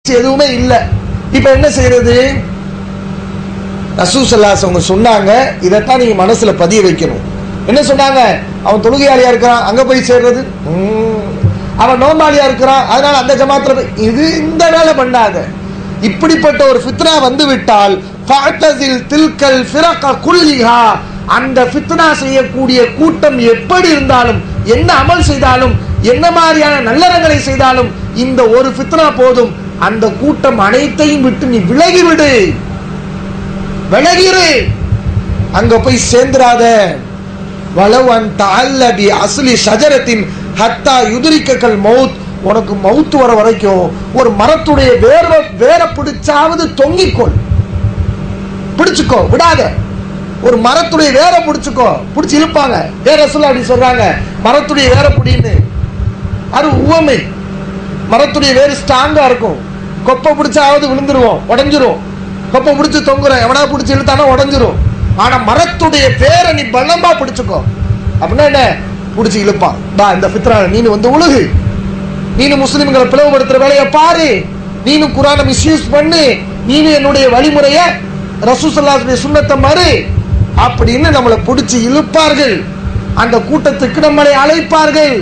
எதுவுமே இல்லை இப்ப என்ன செய்யறது ரசூசல்லாஸ் அவங்க சொன்னாங்க இதைத்தான் நீங்க மனசுல பதிய வைக்கணும் என்ன சொன்னாங்க அவன் தொழுகையாளியா இருக்கிறான் அங்க போய் சேர்றது ம். அவன் நோம்பாளியா இருக்கிறான் அதனால அந்த ஜமாத்துல போய் இது இந்த வேலை பண்ணாத இப்படிப்பட்ட ஒரு ஃபித்னா வந்து விட்டால் ஃபஅ்தஸில் தில்கல் ஃபிரக குல்லிஹா அந்த ஃபித்னா செய்யக்கூடிய கூட்டம் எப்படி இருந்தாலும் என்ன அமல் செய்தாலும் என்ன மாதிரியான நல்லறங்களை செய்தாலும் இந்த ஒரு ஃபித்னா போதும் அந்த கூட்டம் அனைத்தையும் விட்டு நீ விலகி விடு விலகிரு அங்க போய் சேர்ந்துராத வளவன் தால்லபி அஸ்லி ஷஜரத்தின் ஹத்தா யுதிரிக்கல் மவுத் உனக்கு மவுத் வர வரைக்கும் ஒரு மரத்துடைய வேர வேர பிடிச்சாவது தொங்கிக்கொள் பிடிச்சுக்கோ விடாத ஒரு மரத்துடைய வேரை பிடிச்சுக்கோ பிடிச்சு இழுப்பாங்க வேற சொல்ல அப்படி சொல்றாங்க மரத்துடைய வேரை பிடின்னு அது உவமை மரத்துடைய வேறு ஸ்ட்ராங்கா இருக்கும் கொப்பை பிடிச்சாவது விழுந்துருவோம் உடஞ்சிரும் கொப்பை பிடிச்சு தொங்குறோம் எவனா பிடிச்சி இழுத்தானா உடஞ்சிரும் ஆனா மரத்துடைய வேரை நீ பலமா பிடிச்சுக்கோ அப்படின்னா என்ன பிடிச்சி இழுப்பான் பா இந்த ஃபித்ரான நீனு வந்து உழுகு நீனு முஸ்லிம்களை பிளவுபடுத்துற வேலையை பாரு நீனு குரானை மிஸ்யூஸ் பண்ணு நீனு என்னுடைய வழிமுறைய ரசூசல்லாசுடைய சுண்ணத்தை மாறு அப்படின்னு நம்மளை பிடிச்சி இழுப்பார்கள் அந்த கூட்டத்துக்கு நம்மளை அழைப்பார்கள்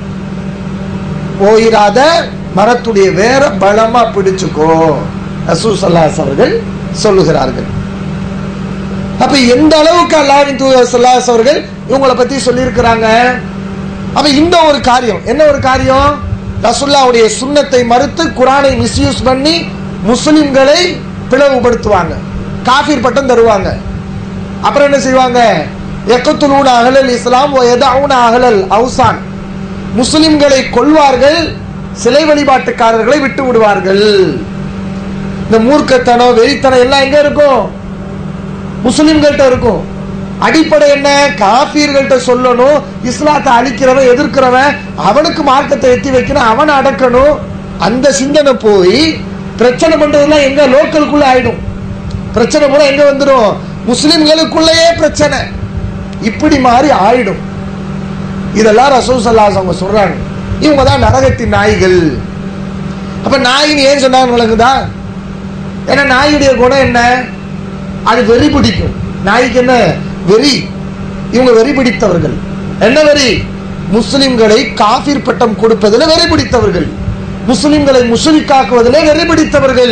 போயிராத மரத்துடைய வேற பலமா பிடிச்சுக்கோ ரசூசல்லாஸ் அவர்கள் சொல்லுகிறார்கள் அப்ப எந்த அளவுக்கு அல்லாவின் தூதர் சல்லாஸ் அவர்கள் இவங்களை பத்தி சொல்லியிருக்கிறாங்க அப்ப இந்த ஒரு காரியம் என்ன ஒரு காரியம் ரசுல்லாவுடைய சுண்ணத்தை மறுத்து குரானை மிஸ்யூஸ் பண்ணி முஸ்லிம்களை பிளவுபடுத்துவாங்க காஃபிர் பட்டம் தருவாங்க அப்புறம் என்ன செய்வாங்க எக்கத்துலூன அகலல் இஸ்லாம் எதாவுன அகலல் அவுசான் முஸ்லிம்களை கொள்வார்கள் சிலை வழிபாட்டுக்காரர்களை விட்டு விடுவார்கள் இந்த மூர்க்கத்தனம் வெறித்தனம் எல்லாம் எங்க இருக்கும் முஸ்லிம்கள்ட்ட இருக்கும் அடிப்படை என்ன காபீர்கள்ட்ட சொல்லணும் இஸ்லாத்தை அழிக்கிறவன் எதிர்க்கிறவன் அவனுக்கு மார்க்கத்தை எத்தி வைக்கணும் அவனை அடக்கணும் அந்த சிந்தனை போய் பிரச்சனை பண்றதுலாம் எங்க லோக்கலுக்குள்ள ஆயிடும் பிரச்சனை கூட எங்க வந்துடும் முஸ்லிம்களுக்குள்ளேயே பிரச்சனை இப்படி மாறி ஆயிடும் இதெல்லாம் ரசூல் சல்லாஸ் அவங்க சொல்றாங்க இவங்க தான் நரகத்தின் நாய்கள் அப்ப நாயின்னு ஏன் சொன்னாங்க விளங்குதா ஏன்னா நாயுடைய குணம் என்ன அது வெறி பிடிக்கும் நாய்க்கு என்ன வெறி இவங்க வெறி பிடித்தவர்கள் என்ன வெறி முஸ்லிம்களை காஃபிர் பட்டம் கொடுப்பதில் வெறி பிடித்தவர்கள் முஸ்லிம்களை முஸ்லிக்காக்குவதிலே வெறி பிடித்தவர்கள்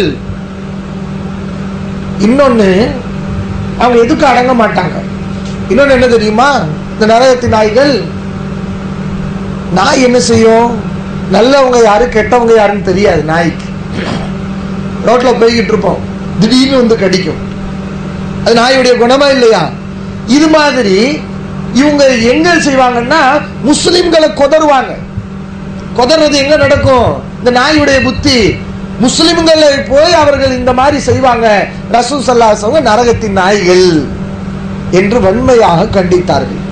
இன்னொன்னு அவங்க எதுக்கு அடங்க மாட்டாங்க இன்னொன்னு என்ன தெரியுமா இந்த நரகத்தின் நாய்கள் நாய் என்ன செய்யும் நல்லவங்க யாரு கெட்டவங்க யாருன்னு தெரியாது நாய்க்கு ரோட்ல போய்கிட்டு இருப்போம் திடீர்னு வந்து கடிக்கும் அது நாயுடைய குணமா இல்லையா இது மாதிரி இவங்க எங்க செய்வாங்கன்னா முஸ்லிம்களை கொதறுவாங்க கொதறது எங்க நடக்கும் இந்த நாயுடைய புத்தி முஸ்லிம்களை போய் அவர்கள் இந்த மாதிரி செய்வாங்க ரசூல் சல்லாசவங்க நரகத்தின் நாய்கள் என்று வன்மையாக கண்டித்தார்கள்